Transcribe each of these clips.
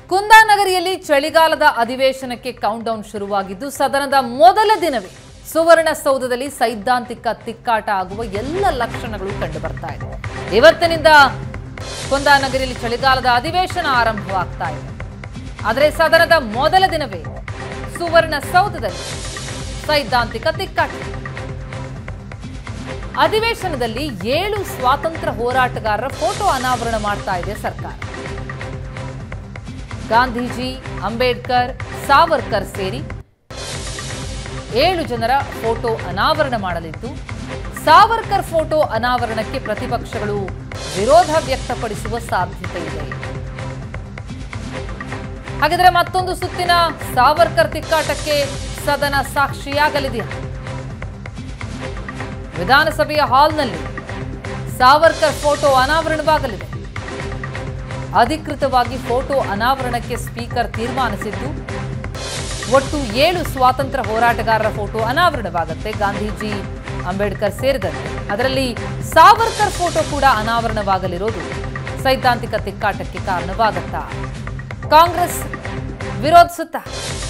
ಕುಂದಾನಗರಿಯಲ್ಲಿ ಚಳಿಗಾಲದ ಅಧಿವೇಶನಕ್ಕೆ count down ಶುರುವಾಗಿದ್ದು ಸದನದ ಮೊದಲ ದಿನವೇ ಸುವರ್ಣಸೌಧದಲ್ಲಿ ಸೈದ್ಧಾಂತಿಕ ತಿಕ್ಕಾಟ ಆಗುವ ಎಲ್ಲ ಲಕ್ಷಣಗಳು ಕಂಡು ಬರ್ತಾ ಇದೆ ಇವತ್ತಿನಿಂದ ಕುಂದಾನಗರಿಯಲ್ಲಿ ಚಳಿಗಾಲದ ಅಧಿವೇಶನ ಆರಂಭವಾಗ್ತಾ ಇದೆ ಆದರೆ ಸದನದ ಮೊದಲ ದಿನವೇ ಸುವರ್ಣಸೌಧದಲ್ಲಿ ಸೈದ್ಧಾಂತಿಕ ತಿಕ್ಕಾಟ ಅಧಿವೇಶನದಲ್ಲಿ ಏಳು ಸ್ವಾತಂತ್ರ್ಯ ಹೋರಾಟಗಾರರ ಫೋಟೋ ಅನಾವರಣ ಮಾಡ್ತಾ ಇದೆ ಸರ್ಕಾರ ಗಾಂಧೀಜಿ ಅಂಬೇಡ್ಕರ್ ಸಾವರ್ಕರ್ ಸೇರಿ ಏಳು ಜನರ ಫೋಟೋ ಅನಾವರಣ ಮಾಡಲಿದ್ದು ಸಾವರ್ಕರ್ ಫೋಟೋ ಅನಾವರಣಕ್ಕೆ ಪ್ರತಿಪಕ್ಷಗಳು ವಿರೋಧ ವ್ಯಕ್ತಪಡಿಸುವ ಸಾಧ್ಯತೆ ಇದೆ ಹಾಗಿದ್ರೆ ಮತ್ತೊಂದು ಸುತ್ತಿನ ಸಾವರ್ಕರ್ ತಿಕ್ಕಾಟಕ್ಕೆ ಸದನ ಸಾಕ್ಷಿಯಾಗಲಿದೆಯಾ ವಿಧಾನಸಭೆಯ ಹಾಲ್ನಲ್ಲಿ ಸಾವರ್ಕರ್ ಫೋಟೋ ಅನಾವರಣವಾಗಲಿದೆ ಅಧಿಕೃತವಾಗಿ ಫೋಟೋ ಅನಾವರಣಕ್ಕೆ ಸ್ಪೀಕರ್ ತೀರ್ಮಾನಿಸಿದ್ದು ಒಟ್ಟು ಏಳು ಸ್ವಾತಂತ್ರ್ಯ ಹೋರಾಟಗಾರರ ಫೋಟೋ ಅನಾವರಣವಾಗುತ್ತೆ ಗಾಂಧೀಜಿ ಅಂಬೇಡ್ಕರ್ ಸೇರಿದಂತೆ ಅದರಲ್ಲಿ ಸಾವರ್ಕರ್ ಫೋಟೋ ಕೂಡ ಅನಾವರಣವಾಗಲಿರೋದು ಸೈದ್ಧಾಂತಿಕ ತಿಕ್ಕಾಟಕ್ಕೆ ಕಾರಣವಾಗುತ್ತಾ ಕಾಂಗ್ರೆಸ್ ವಿರೋಧಿಸುತ್ತಾ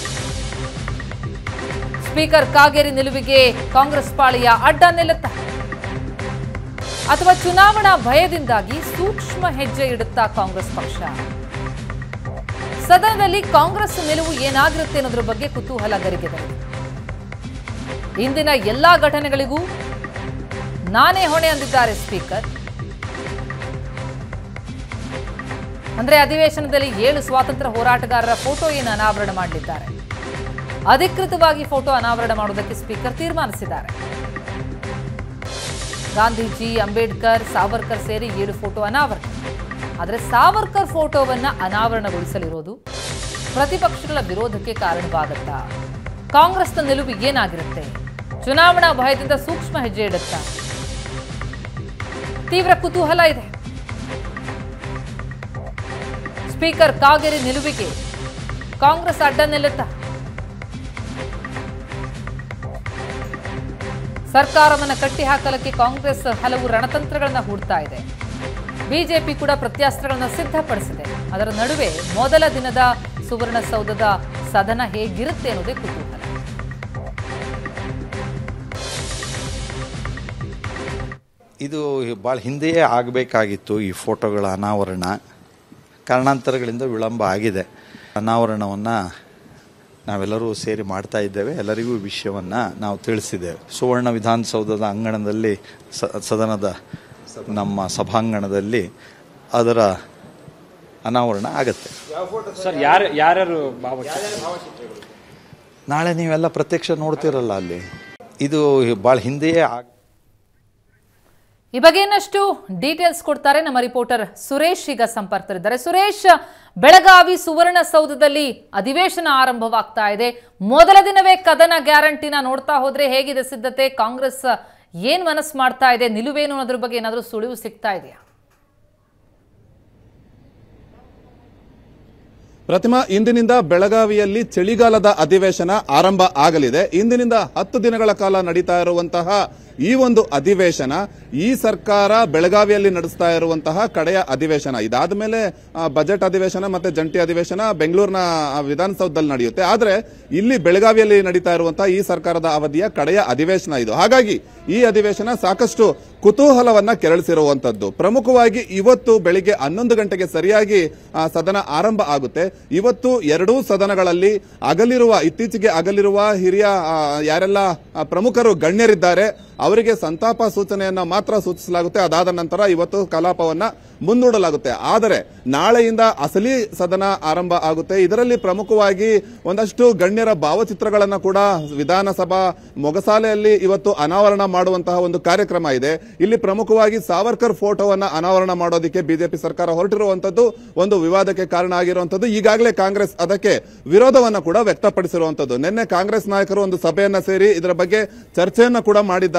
ಸ್ಪೀಕರ್ ಕಾಗೇರಿ ನಿಲುವಿಗೆ ಕಾಂಗ್ರೆಸ್ ಪಾಳೆಯ ಅಡ್ಡ ನಿಲ್ಲುತ್ತಾ ಅಥವಾ ಚುನಾವಣಾ ಭಯದಿಂದಾಗಿ ಸೂಕ್ಷ್ಮ ಹೆಜ್ಜೆ ಇಡುತ್ತಾ ಕಾಂಗ್ರೆಸ್ ಪಕ್ಷ ಸದನದಲ್ಲಿ ಕಾಂಗ್ರೆಸ್ ನಿಲುವು ಏನಾಗಿರುತ್ತೆ ಅನ್ನೋದ್ರ ಬಗ್ಗೆ ಕುತೂಹಲ ಗರಿಗೆದೆ ಇಂದಿನ ಎಲ್ಲಾ ಘಟನೆಗಳಿಗೂ ನಾನೇ ಹೊಣೆ ಅಂದಿದ್ದಾರೆ ಸ್ಪೀಕರ್ ಅಂದ್ರೆ ಅಧಿವೇಶನದಲ್ಲಿ ಏಳು ಸ್ವಾತಂತ್ರ್ಯ ಹೋರಾಟಗಾರರ ಫೋಟೋ ಏನು ಅನಾವರಣ ಮಾಡಲಿದ್ದಾರೆ ಅಧಿಕೃತವಾಗಿ ಫೋಟೋ ಅನಾವರಣ ಮಾಡುವುದಕ್ಕೆ ಸ್ಪೀಕರ್ ತೀರ್ಮಾನಿಸಿದ್ದಾರೆ ಗಾಂಧೀಜಿ ಅಂಬೇಡ್ಕರ್ ಸಾವರ್ಕರ್ ಸೇರಿ ಏಳು ಫೋಟೋ ಅನಾವರಣ ಆದರೆ ಸಾವರ್ಕರ್ ಫೋಟೋವನ್ನ ಅನಾವರಣಗೊಳಿಸಲಿರೋದು ಪ್ರತಿಪಕ್ಷಗಳ ವಿರೋಧಕ್ಕೆ ಕಾರಣವಾಗುತ್ತಾ ಕಾಂಗ್ರೆಸ್ನ ನಿಲುವು ಏನಾಗಿರುತ್ತೆ ಚುನಾವಣಾ ಭಯದಿಂದ ಸೂಕ್ಷ್ಮ ಹೆಜ್ಜೆ ಇಡುತ್ತಾ ತೀವ್ರ ಕುತೂಹಲ ಇದೆ ಸ್ಪೀಕರ್ ಕಾಗೇರಿ ನಿಲುವಿಗೆ ಕಾಂಗ್ರೆಸ್ ಅಡ್ಡ ನಿಲ್ಲುತ್ತಾ ಸರ್ಕಾರವನ್ನ ಕಟ್ಟಿಹಾಕಲಕ್ಕೆ ಕಾಂಗ್ರೆಸ್ ಹಲವು ರಣತಂತ್ರಗಳನ್ನ ಹೂಡ್ತಾ ಇದೆ ಬಿಜೆಪಿ ಕೂಡ ಪ್ರತ್ಯಾಸ್ತ್ರಗಳನ್ನ ಸಿದ್ಧಪಡಿಸಿದೆ ಅದರ ನಡುವೆ ಮೊದಲ ದಿನದ ಸುವರ್ಣಸೌಧದ ಸದನ ಹೇಗಿರುತ್ತೆ ಅನ್ನೋದೇ ಕುತೂಹಲ ಇದು ಭಾಳ ಹಿಂದೆಯೇ ಆಗಬೇಕಾಗಿತ್ತು ಈ ಫೋಟೋಗಳ ಅನಾವರಣ ಕಾರಣಾಂತರಗಳಿಂದ ವಿಳಂಬ ಆಗಿದೆ ಅನಾವರಣವನ್ನು ನಾವೆಲ್ಲರೂ ಸೇರಿ ಮಾಡ್ತಾ ಇದ್ದೇವೆ ಎಲ್ಲರಿಗೂ ಈ ವಿಷಯವನ್ನು ನಾವು ತಿಳಿಸಿದ್ದೇವೆ ಸುವರ್ಣ ವಿಧಾನಸೌಧದ ಅಂಗಣದಲ್ಲಿ ಸ- ಸದನದ ನಮ್ಮ ಸಭಾಂಗಣದಲ್ಲಿ ಅದರ ಅನಾವರಣ ಆಗತ್ತೆ ಸರ್ ಯಾರು ಯಾರ್ಯಾರು ಭಾವಚಿತ್ರ ನಾಳೆ ನೀವೆಲ್ಲ ಪ್ರತ್ಯಕ್ಷ ನೋಡ್ತಿರಲ್ಲ ಅಲ್ಲಿ ಇದು ಭಾಳ ಹಿಂದೆಯೇ ಆಗ ಈ ಬಗ್ಗೆ ಇನ್ನಷ್ಟು ಡೀಟೇಲ್ಸ್ ಕೊಡ್ತಾರೆ ನಮ್ಮ ರಿಪೋರ್ಟರ್ ಸುರೇಶ್ ಈಗ ಸಂಪರ್ಕದಲ್ಲಿದ್ದಾರೆ ಸುರೇಶ್ ಬೆಳಗಾವಿ ಸುವರ್ಣಸೌಧದಲ್ಲಿ ಅಧಿವೇಶನ ಆರಂಭವಾಗ್ತಾ ಇದೆ ಮೊದಲ ದಿನವೇ ಕದನ ಗ್ಯಾರಂಟಿನ ನೋಡ್ತಾ ಹೋದ್ರೆ ಹೇಗಿದೆ ಸಿದ್ಧತೆ ಕಾಂಗ್ರೆಸ್ ಏನ್ ಮನಸ್ಸು ಮಾಡ್ತಾ ಇದೆ ನಿಲುವೇನು ಅನ್ನೋದ್ರ ಬಗ್ಗೆ ಏನಾದರೂ ಸುಳಿವು ಸಿಗ್ತಾ ಇದೆಯಾ ಪ್ರತಿಮಾ ಇಂದಿನಿಂದ ಬೆಳಗಾವಿಯಲ್ಲಿ ಚಳಿಗಾಲದ ಅಧಿವೇಶನ ಆರಂಭ ಆಗಲಿದೆ ಇಂದಿನಿಂದ ಹತ್ತು ದಿನಗಳ ಕಾಲ ನಡೀತಾ ಇರುವಂತಹ ಈ ಒಂದು ಅಧಿವೇಶನ ಈ ಸರ್ಕಾರ ಬೆಳಗಾವಿಯಲ್ಲಿ ನಡೆಸ್ತಾ ಇರುವಂತಹ ಕಡೆಯ ಅಧಿವೇಶನ ಇದಾದ ಮೇಲೆ ಬಜೆಟ್ ಅಧಿವೇಶನ ಮತ್ತೆ ಜಂಟಿ ಅಧಿವೇಶನ ಬೆಂಗಳೂರಿನ ಆ, ವಿಧಾನಸೌಧದಲ್ಲಿ ನಡೆಯುತ್ತೆ ಆದ್ರೆ ಇಲ್ಲಿ ಬೆಳಗಾವಿಯಲ್ಲಿ ನಡೀತಾ ಇರುವಂತಹ ಈ ಸರ್ಕಾರದ ಅವಧಿಯ ಕಡೆಯ ಅಧಿವೇಶನ ಇದು ಹಾಗಾಗಿ ಈ ಅಧಿವೇಶನ ಸಾಕಷ್ಟು ಕುತೂಹಲವನ್ನ ಕೆರಳಿಸಿರುವಂತದ್ದು ಪ್ರಮುಖವಾಗಿ ಇವತ್ತು ಬೆಳಿಗ್ಗೆ ಹನ್ನೊಂದು ಗಂಟೆಗೆ ಸರಿಯಾಗಿ ಆ, ಸದನ ಆರಂಭ ಆಗುತ್ತೆ ಇವತ್ತು ಎರಡೂ ಸದನಗಳಲ್ಲಿ ಅಗಲಿರುವ ಇತ್ತೀಚೆಗೆ ಅಗಲಿರುವ ಹಿರಿಯ ಆ, ಯಾರೆಲ್ಲ ಆ, ಪ್ರಮುಖರು ಗಣ್ಯರಿದ್ದಾರೆ ಅವರಿಗೆ ಸಂತಾಪ ಸೂಚನೆಯನ್ನ ಮಾತ್ರ ಸೂಚಿಸಲಾಗುತ್ತೆ ಅದಾದ ನಂತರ ಇವತ್ತು ಕಲಾಪವನ್ನ ಮುಂದೂಡಲಾಗುತ್ತೆ ಆದರೆ ನಾಳೆಯಿಂದ ಅಸಲಿ ಸದನ ಆರಂಭ ಆಗುತ್ತೆ ಇದರಲ್ಲಿ ಪ್ರಮುಖವಾಗಿ ಒಂದಷ್ಟು ಗಣ್ಯರ ಭಾವಚಿತ್ರಗಳನ್ನ ಕೂಡ ವಿಧಾನಸಭಾ ಮೊಗಸಾಲೆಯಲ್ಲಿ ಇವತ್ತು ಅನಾವರಣ ಮಾಡುವಂತಹ ಒಂದು ಕಾರ್ಯಕ್ರಮ ಇದೆ ಇಲ್ಲಿ ಪ್ರಮುಖವಾಗಿ ಸಾವರ್ಕರ್ ಫೋಟೋವನ್ನ ಅನಾವರಣ ಮಾಡೋದಕ್ಕೆ ಬಿಜೆಪಿ ಸರ್ಕಾರ ಹೊರಟಿರುವಂತದ್ದು ಒಂದು ವಿವಾದಕ್ಕೆ ಕಾರಣ ಆಗಿರುವಂತದ್ದು ಈಗಾಗಲೇ ಕಾಂಗ್ರೆಸ್ ಅದಕ್ಕೆ ವಿರೋಧವನ್ನ ಕೂಡ ವ್ಯಕ್ತಪಡಿಸಿರುವಂತದ್ದು ನಿನ್ನೆ ಕಾಂಗ್ರೆಸ್ ನಾಯಕರು ಒಂದು ಸಭೆಯನ್ನ ಸೇರಿ ಇದರ ಬಗ್ಗೆ ಚರ್ಚೆಯನ್ನ ಕೂಡ ಮಾಡಿದ್ದಾರೆ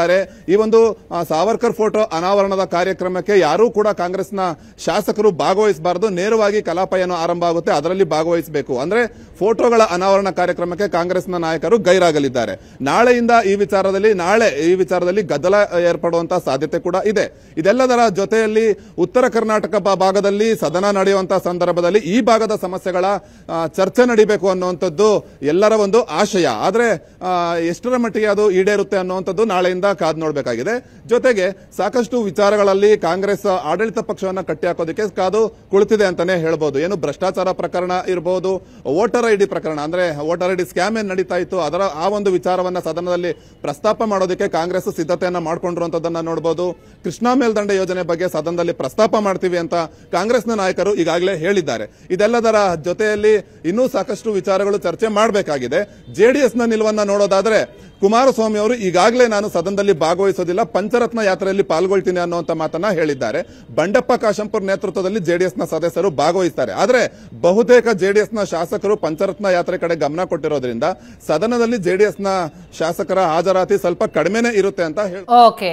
ಹೇಳಿದ್ದಾರೆ ಈ ಒಂದು ಆ, ಸಾವರ್ಕರ್ ಫೋಟೋ ಅನಾವರಣದ ಕಾರ್ಯಕ್ರಮಕ್ಕೆ ಯಾರೂ ಕೂಡ ಕಾಂಗ್ರೆಸ್ನ ಶಾಸಕರು ಭಾಗವಹಿಸಬಾರದು ನೇರವಾಗಿ ಕಲಾಪ ಏನು ಆರಂಭ ಆಗುತ್ತೆ ಅದರಲ್ಲಿ ಭಾಗವಹಿಸಬೇಕು ಅಂದ್ರೆ ಫೋಟೋಗಳ ಅನಾವರಣ ಕಾರ್ಯಕ್ರಮಕ್ಕೆ ಕಾಂಗ್ರೆಸ್ನ ನಾಯಕರು ಗೈರಾಗಲಿದ್ದಾರೆ ನಾಳೆಯಿಂದ ಈ ವಿಚಾರದಲ್ಲಿ ನಾಳೆ ಈ ವಿಚಾರದಲ್ಲಿ ಗದ್ದಲ ಏರ್ಪಡುವಂತಹ ಸಾಧ್ಯತೆ ಕೂಡ ಇದೆ ಇದೆಲ್ಲದರ ಜೊತೆಯಲ್ಲಿ ಉತ್ತರ ಕರ್ನಾಟಕ ಬಾ- ಭಾಗದಲ್ಲಿ ಸದನ ನಡೆಯುವಂತಹ ಸಂದರ್ಭದಲ್ಲಿ ಈ ಭಾಗದ ಸಮಸ್ಯೆಗಳ ಆ, ಚರ್ಚೆ ನಡಿಬೇಕು ಅನ್ನುವಂಥದ್ದು ಎಲ್ಲರ ಒಂದು ಆಶಯ ಆದ್ರೆ ಆ, ಎಷ್ಟರ ಮಟ್ಟಿಗೆ ಅದು ಈಡೇರುತ್ತೆ ಅನ್ನುವಂಥದ್ದು ನಾಳೆಯಿಂದ ಕಾದ್ ನೋಡಬೇಕಾಗಿದೆ ಜೊತೆಗೆ ಸಾಕಷ್ಟು ವಿಚಾರಗಳಲ್ಲಿ ಕಾಂಗ್ರೆಸ್ ಆಡಳಿತ ಪಕ್ಷವನ್ನ ಕಟ್ಟಿ ಹಾಕೋದಕ್ಕೆ ಕಾದು ಕುಳಿತಿದೆ ಅಂತಾನೆ ಹೇಳ್ಬೋದು ಏನು ಭ್ರಷ್ಟಾಚಾರ ಪ್ರಕರಣ ಇರಬಹುದು ವೋಟರ್ ಐ ಡಿ ಪ್ರಕರಣ ಅಂದ್ರೆ ವೋಟರ್ ಐ ಡಿ ಸ್ಕ್ಯಾಮ್ ಏನ್ ನಡೀತಾ ಇತ್ತು ಅದರ ಆ ಒಂದು ವಿಚಾರವನ್ನ ಸದನದಲ್ಲಿ ಪ್ರಸ್ತಾಪ ಮಾಡೋದಕ್ಕೆ ಕಾಂಗ್ರೆಸ್ ಸಿದ್ಧತೆಯನ್ನ ಮಾಡ್ಕೊಂಡಿರುವಂತದನ್ನ ನೋಡಬಹುದು ಕೃಷ್ಣಾ ಮೇಲ್ದಂಡೆ ಯೋಜನೆ ಬಗ್ಗೆ ಸದನದಲ್ಲಿ ಪ್ರಸ್ತಾಪ ಮಾಡ್ತೀವಿ ಅಂತ ಕಾಂಗ್ರೆಸ್ನ ನಾಯಕರು ಈಗಾಗಲೇ ಹೇಳಿದ್ದಾರೆ ಇದೆಲ್ಲದರ ಜೊತೆಯಲ್ಲಿ ಇನ್ನೂ ಸಾಕಷ್ಟು ವಿಚಾರಗಳು ಚರ್ಚೆ ಮಾಡಬೇಕಾಗಿದೆ ಜೆಡಿಎಸ್ನ ನಿಲುವನ್ನ ನೋಡೋದಾದ್ರೆ ಕುಮಾರಸ್ವಾಮಿ ಅವರು ಈಗಾಗಲೇ ನಾನು ಸದನದಲ್ಲಿ ಭಾಗವಹಿಸೋದಿಲ್ಲ ಪಂಚರತ್ನ ಯಾತ್ರೆಯಲ್ಲಿ ಪಾಲ್ಗೊಳ್ತೀನಿ ಅನ್ನುವಂತ ಮಾತನ್ನ ಹೇಳಿದ್ದಾರೆ ಬಂಡಪ್ಪ ಕಾಶಂಪುರ್ ನೇತೃತ್ವದಲ್ಲಿ ಜೆಡಿಎಸ್ನ ಸದಸ್ಯರು ಭಾಗವಹಿಸ್ತಾರೆ ಆದ್ರೆ ಬಹುತೇಕ ಜೆಡಿಎಸ್ನ ಶಾಸಕರು ಪಂಚರತ್ನ ಯಾತ್ರೆ ಕಡೆ ಗಮನ ಕೊಟ್ಟಿರೋದ್ರಿಂದ ಸದನದಲ್ಲಿ ಜೆಡಿಎಸ್ನ ಶಾಸಕರ ಹಾಜರಾತಿ ಸ್ವಲ್ಪ ಕಡಿಮೆನೇ ಇರುತ್ತೆ ಅಂತ ಹೇಳಿ ಓಕೆ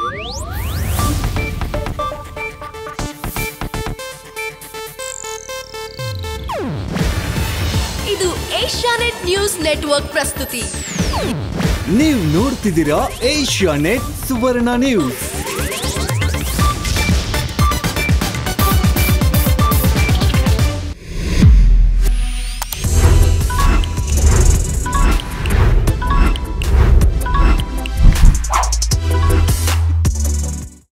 ಇದು ಏಷ್ಯಾನೆಟ್ ನ್ಯೂಸ್ ನೆಟ್ವರ್ಕ್ ಪ್ರಸ್ತುತಿ ನೀವು ನೋಡ್ತಿದ್ದೀರಾ ಏಷ್ಯಾ ನೆಟ್ ಸುವರ್ಣ ನ್ಯೂಸ್